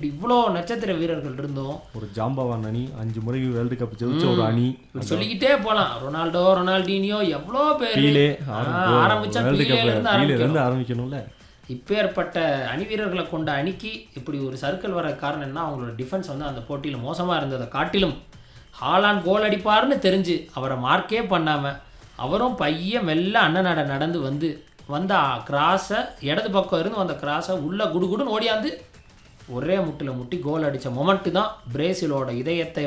இப்படி இவ்வளோ நட்சத்திர வீரர்கள் இருந்தோம் ஒரு ஜாம்பவான் அணி அஞ்சு முறை வேர்ல்டு கப் ஜெயிச்ச ஒரு அணி இப்படி சொல்லிக்கிட்டே போலாம் ரொனால்டோ ரொனால்டினியோ எவ்வளோ பேர் பீலே ஆரம்பிச்சா வேர்ல்டு கப் பீலேல இருந்து பீலே ஆரம்பிக்கணும் இருந்து ஆரம்பிக்கணும்ல இப்பேற்பட்ட அணி வீரர்களை கொண்ட அணிக்கு இப்படி ஒரு சர்க்கிள் வர காரணம் என்ன அவங்களோட டிஃபென்ஸ் வந்து அந்த போட்டியில் மோசமாக இருந்ததை காட்டிலும் ஹாலான் கோல் அடிப்பார்னு தெரிஞ்சு அவரை மார்க்கே பண்ணாமல் அவரும் பையன் மெல்ல அண்ணனட நடந்து வந்து வந்த கிராஸை இடது பக்கம் இருந்து வந்த கிராஸை உள்ள குடுகுடுன்னு ஓடியாந்து ஒரே முட்டில் முட்டி கோல் அடித்த மொமெண்ட்டு தான் பிரேசிலோட இதயத்தை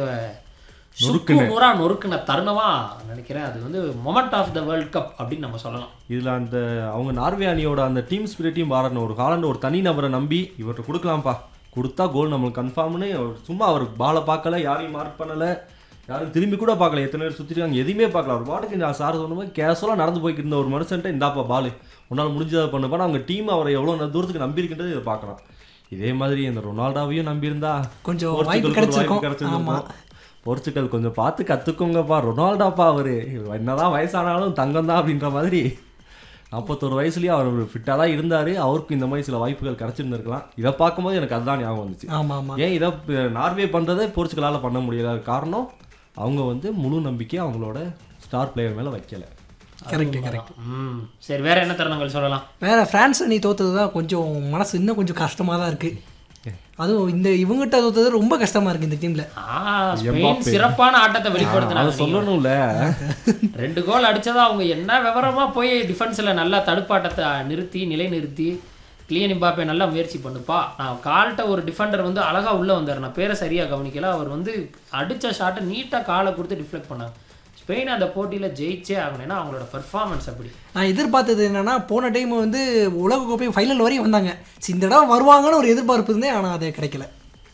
சுக்கு நூறா நொறுக்குன தருணமா நினைக்கிறேன் அது வந்து moment of the world cup அப்படின்னு நம்ம சொல்லலாம் இதுல அந்த அவங்க நார்வே அணியோட அந்த டீம் ஸ்பிரிட்டையும் பாராட்டணும் ஒரு காலண்ட் ஒரு தனி நபரை நம்பி இவர்கிட்ட கொடுக்கலாம்ப்பா கொடுத்தா கோல் நம்மளுக்கு கன்ஃபார்ம்னு அவர் சும்மா அவர் பாலை பார்க்கல யாரையும் மார்க் பண்ணல யாரும் திரும்பி கூட பார்க்கல எத்தனை பேர் சுற்றிருக்காங்க எதுவுமே பார்க்கல அவர் பாட்டுக்கு நான் சார் சொன்ன மாதிரி கேஷுவலாக நடந்து போய்க்கு இருந்த ஒரு மனுஷன்ட்ட இந்தாப்பா பால் உன்னால் முடிஞ்சதை பண்ணுப்பா அவங்க டீம் அவரை எவ்வளோ தூரத்துக்கு நம்பியிருக்கின்றது இதை பார்க்கலாம் இதே மாதிரி இந்த ரொனால்டோவையும் நம்பியிருந்தா கொஞ்சம் போர்ச்சுகலுக்கு வாய்ப்பு ஒரு வாய்ப்பு கிடைச்சிருக்கும். கிடைச்சிருக்கும் போர்ச்சுகல் கொஞ்சம் பார்த்து கற்றுக்கோங்கப்பா ரொனால்டோப்பா அவரு என்னதான் வயசானாலும் தங்கம் தான் அப்படின்ற மாதிரி நாற்பத்தொரு வயசுலயே அவர் ஃபிட்டாக தான் இருந்தார் அவருக்கு இந்த மாதிரி சில வாய்ப்புகள் கிடச்சிருந்துருக்கலாம் இதை பார்க்கும்போது எனக்கு அதுதான் ஞாபகம் வந்துச்சு ஆமா ஆமா ஏன் இதை ப- நார்வே பண்ணுறதை போர்ச்சுகலால் பண்ண முடியல காரணம் அவங்க வந்து முழு நம்பிக்கை அவங்களோட ஸ்டார் பிளேயர் மேலே வைக்கல கரெக்ட் கரெக்ட் ம் சரி வேற என்ன தருணங்கள் சொல்லலாம் வேற பிரான்ஸ் அணி தோத்தது தான் கொஞ்சம் மனசு இன்னும் கொஞ்சம் கஷ்டமா தான் இருக்கு அதுவும் இந்த இவங்ககிட்ட தோத்தது ரொம்ப கஷ்டமா இருக்கு இந்த டீம்ல ஆ ஸ்பெயின் சிறப்பான ஆட்டத்தை அதை வெளிப்படுத்தினாங்க சொல்லணும்ல ரெண்டு கோல் அடிச்சதா அவங்க என்ன விவரமா போய் டிஃபென்ஸில் நல்லா தடுப்பாட்டத்தை நிறுத்தி நிலை நிறுத்தி கிளியன் இம்பாப்பே நல்லா முயற்சி பண்ணுப்பா நான் கால்கிட்ட ஒரு டிஃபெண்டர் வந்து அழகா உள்ள வந்தார் நான் பேரை சரியா கவனிக்கல அவர் வந்து அடிச்ச ஷாட்டை நீட்டா காலை கொடுத்து டிஃப்ளெக்ட் பண்ணாங்க ஸ்பெயின் அந்த போட்டியில ஜெயிச்சே ஆகணும் ஏன்னா அவங்களோட பெர்ஃபார்மன்ஸ் அப்படி நான் எதிர்பார்த்தது என்னன்னா போன டைம் வந்து உலகக்கோப்பை ஃபைனல் வரையும் வந்தாங்க சரி, இந்த தடவை வருவாங்கன்னு ஒரு எதிர்பார்ப்பு இருந்தேன் ஆனால் அது கிடைக்கல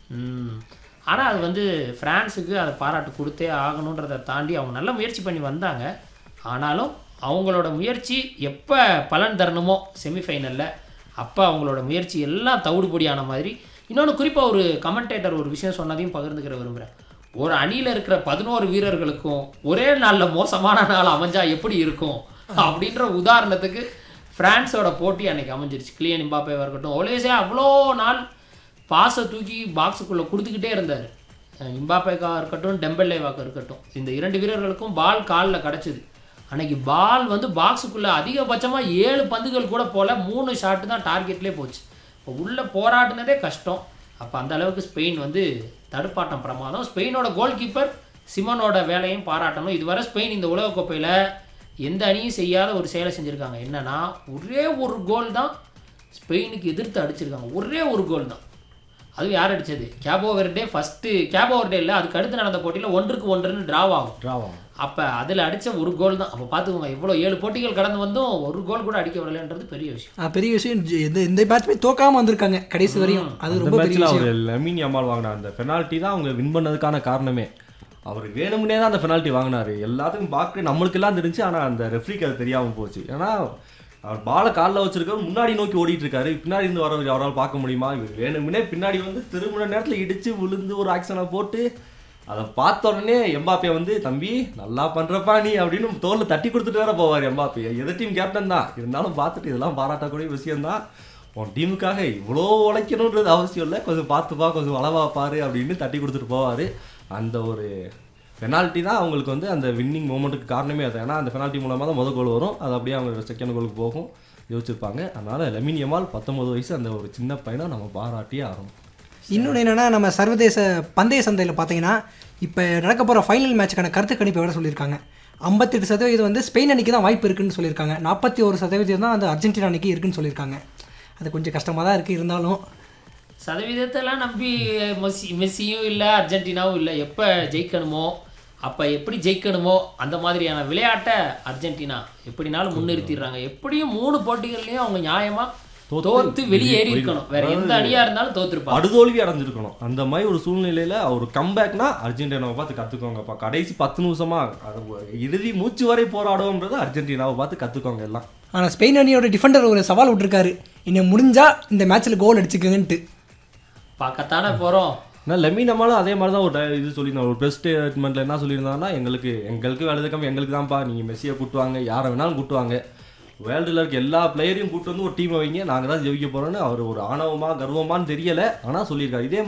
ம் ஆனால் அது வந்து ஃப்ரான்ஸுக்கு அதை பாராட்டு கொடுத்தே ஆகணுன்றதை தாண்டி அவங்க நல்ல முயற்சி பண்ணி வந்தாங்க ஆனாலும் அவங்களோட முயற்சி எப்போ பலன் தரணுமோ செமிஃபைனலில் அப்போ அவங்களோட முயற்சி எல்லாம் தவிடுபடியான மாதிரி இன்னொன்று குறிப்பாக ஒரு கமெண்டேட்டர் ஒரு விஷயம் சொன்னதையும் பகிர்ந்துக்கிற விரும்புகிறேன் ஒரு அணியில் இருக்கிற பதினோரு வீரர்களுக்கும் ஒரே நாளில் மோசமான நாள் அமைஞ்சா எப்படி இருக்கும் அப்படின்ற உதாரணத்துக்கு ஃப்ரான்ஸோட போட்டி அன்னைக்கு அமைஞ்சிருச்சு கிளியன் இம்பாப்பேவாக இருக்கட்டும் ஒலேசே அவ்வளோ நாள் பாஸை தூக்கி பாக்ஸுக்குள்ளே கொடுத்துக்கிட்டே இருந்தார் இம்பாப்பேக்கா இருக்கட்டும் டெம்பல்லேவாக்கா இருக்கட்டும் இந்த இரண்டு வீரர்களுக்கும் பால் காலில் கிடச்சிது அன்னைக்கு பால் வந்து பாக்ஸுக்குள்ளே அதிகபட்சமாக ஏழு பந்துகள் கூட போல மூணு ஷாட்டு தான் டார்கெட்லேயே போச்சு இப்போ உள்ளே போராடினதே கஷ்டம் அப்போ அந்த அளவுக்கு ஸ்பெயின் வந்து தடுப்பாட்டம் பிரமாதம் ஸ்பெயினோட கோல் கீப்பர் சிமனோட வேலையும் பாராட்டணும் இதுவரை ஸ்பெயின் இந்த உலகக்கோப்பையில் எந்த அணியும் செய்யாத ஒரு செயலை செஞ்சுருக்காங்க என்னன்னா ஒரே ஒரு கோல் தான் ஸ்பெயினுக்கு எதிர்த்து அடிச்சிருக்காங்க ஒரே ஒரு கோல் தான் அதுவும் யார் அடிச்சது Cabo Verde first Cabo Verde இல்லை அதுக்கு அடுத்து நடந்த போட்டியில் ஒன்றுக்கு ஒன்றுன்னு டிராவ் ஆகும் டிராவா அப்போ அதில் அடித்த ஒரு கோல் தான் அப்போ பார்த்துக்கோங்க இவ்வளோ ஏழு போட்டிகள் கடந்து வந்தும் ஒரு கோல் கூட அடிக்க விடலைன்றது பெரிய விஷயம் ஆ, பெரிய விஷயம் ஜெ- இந்த இந்த மேட்ச்மே தோக்காம வந்திருக்காங்க கடைசி வரையும் அது அந்த ரொம்ப பெரிய மேட்ச்ல விஷயம் அவர் லெமின் யமால் வாங்கின அந்த பெனால்ட்டி தான் அவங்க வின் பண்ணதுக்கான காரணமே அவர் வேணும்னே தான் அந்த பெனால்ட்டி வாங்கினாரு எல்லாத்துக்கும் பார்க்க நம்மளுக்கு எல்லாம் தெரிஞ்சு ஆனா அந்த ரெஃப்ரிக்கு அது தெரியாம போச்சு ஏன்னா அவர் பாலை காலில் வச்சிருக்கவர் முன்னாடி நோக்கி ஓடிட்டு இருக்காரு பின்னாடி இருந்து வர அவரால் பார்க்க முடியுமா இவர் வேணும்னே பின்னாடி வந்து திரும்பின நேரத்தில் இடிச்சு விழுந்து ஒரு ஆக்ஷனை போட்டு அதை பார்த்த உடனே எம்பாப்பே வந்து தம்பி நல்லா பண்றப்பா நீ அப்படின்னு தோல்ல தட்டி கொடுத்துட்டு வேற போவார் எம்பாப்பே எதிர் டீம் கேப்டன் தான் இருந்தாலும் பார்த்துட்டு இதெல்லாம் பாராட்டக்கூடிய விஷயம்தான் உன் டீமுக்காக இவ்வளோ உழைக்கணுன்றது அவசியம் இல்லை கொஞ்சம் பார்த்துப்பா கொஞ்சம் அளவா பாரு அப்படின்னு தட்டி கொடுத்துட்டு போவார் அந்த ஒரு பெனால்ட்டி தான் அவங்களுக்கு வந்து அந்த வின்னிங் மூமெண்ட்டுக்கு காரணமே அது ஏன்னா அந்த பெனால்ட்டி மூலமாக தான் முதல் கோல் வரும் அது அப்படியே அவங்க செகண்ட் கோலுக்கு போகும் யோசிச்சிருப்பாங்க அதனால லெமின் யமால் பத்தொன்பது வயசு அந்த ஒரு சின்ன பையனை நம்ம பாராட்டியே ஆகணும் இன்னொன்று என்னன்னா நம்ம சர்வதேச பந்தய சந்தையில் பார்த்தீங்கன்னா இப்போ நடக்க போகிற ஃபைனல் மேட்சுக்கான கருத்து கணிப்பு வேறு சொல்லியிருக்காங்க ஐம்பத்தெட்டு சதவீதம் வந்து ஸ்பெயின் அணிக்கு தான் வாய்ப்பு இருக்குன்னு சொல்லியிருக்காங்க நாற்பத்தி ஒரு சதவீதம் தான் அந்த அர்ஜென்டினா அணிக்கு இருக்குன்னு சொல்லியிருக்காங்க அது கொஞ்சம் கஷ்டமாக தான் இருக்குது இருந்தாலும் சதவீதத்தெல்லாம் நம்பி மெஸ்ஸி மெஸ்ஸியும் இல்லை அர்ஜென்டினாவும் இல்லை எப்போ ஜெயிக்கணுமோ அப்போ எப்படி ஜெயிக்கணுமோ அந்த மாதிரியான விளையாட்டை அர்ஜென்டினா எப்படினாலும் முன்னிறுத்திடுறாங்க எப்படியும் மூணு போட்டிகள்லையும் அவங்க நியாயமா தோத்து வெளியேறி இருக்கணும் வேற எந்த அணியா இருந்தாலும் தோத்துருப்பாங்க படுதோல்வி அடைஞ்சிருக்கணும் அந்த மாதிரி ஒரு சூழ்நிலையில ஒரு கம்பேக்னா அர்ஜென்டினாவை பார்த்து கத்துக்கோங்கப்பா கடைசி பத்து நிமிஷமா அது இறுதி மூச்சு வரை போராடுவோம்ன்றது அர்ஜென்டினாவை பார்த்து கத்துக்கோங்க எல்லாம் ஆனால் ஸ்பெயின் அணியோட டிஃபெண்டர் ஒரு சவால் விட்டுருக்காரு இன்னும் முடிஞ்சா இந்த மேட்ச்சில் கோல் அடிச்சுக்கங்கன்ட்டு பார்க்கத்தானே போறோம் நான் லெமி நம்மளும் அதே மாதிரி தான் ஒரு ட- இது சொல்லியிருந்தோம் ஒரு ப்ரெஸ் ஸ்டேட்மெண்ட்டில் என்ன சொல்லியிருந்தாங்கன்னா எங்களுக்கு எங்களுக்கு வலதுக்கம் எங்களுக்கு தான்ப்பா நீங்கள் மெஸ்ஸியை கூட்டுவாங்க யாரை வேணாலும் கூட்டுவாங்க வேர்ல்டில் இருக்க எல்லா பிளேயரையும் கூட்டு வந்து ஒரு டீமை வைங்க நாங்கள் தான் ஜெயிக்க போகிறோன்னு அவர் ஒரு ஆணவமா கர்வமான்னு தெரியலை ஆனால் சொல்லியிருக்காரு இதே